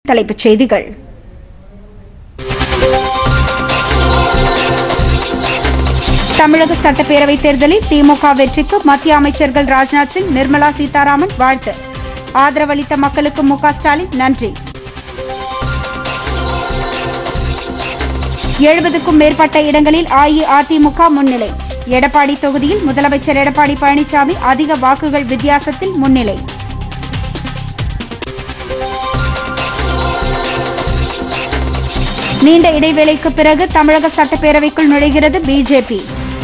தலைப்புச் செய்திகள் தமிழக சட்டப்பேரவைத் தேர்தலில் திமுக வெற்றிக்கு மத்திய அமைச்சர்கள் ராஜ்நாத் சிங் நிர்மலா சீதாராமன் வாழ்த்து ஆதரவளித்த மக்களுக்கு மு க ஸ்டாலின் நன்றி எழுபதுக்கும் மேற்பட்ட இடங்களில் அஇஅதிமுக முன்னிலை எடப்பாடி தொகுதியில் முதலமைச்சர் எடப்பாடி பழனிசாமி அதிக வாக்குகள் வித்தியாசத்தில் முன்னிலை நீண்ட இடைவேளைக்கு பிறகு தமிழக சட்டப்பேரவைக்குள் நுழைகிறது பிஜேபி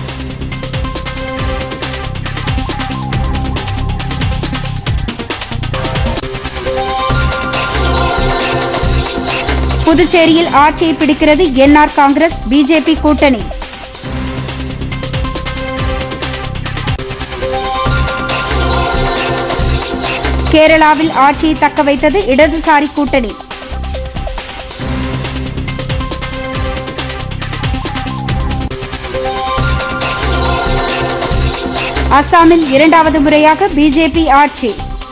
புதுச்சேரியில் ஆட்சியை பிடிக்கிறது என்ஆர் காங்கிரஸ் பிஜேபி கூட்டணி கேரளாவில் ஆட்சியை தக்க வைத்தது இடதுசாரி கூட்டணி அஸ்ஸாமில் இரண்டாவது முறையாக பிஜேபி ஆட்சி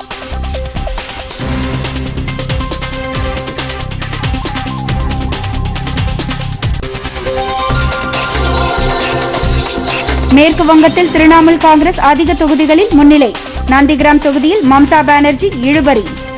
மேற்கு வங்கத்தில் திரிணாமுல் காங்கிரஸ் அதிக தொகுதிகளில் முன்னிலை நந்திகிராம் தொகுதியில் மம்தா பானர்ஜி இழுபறி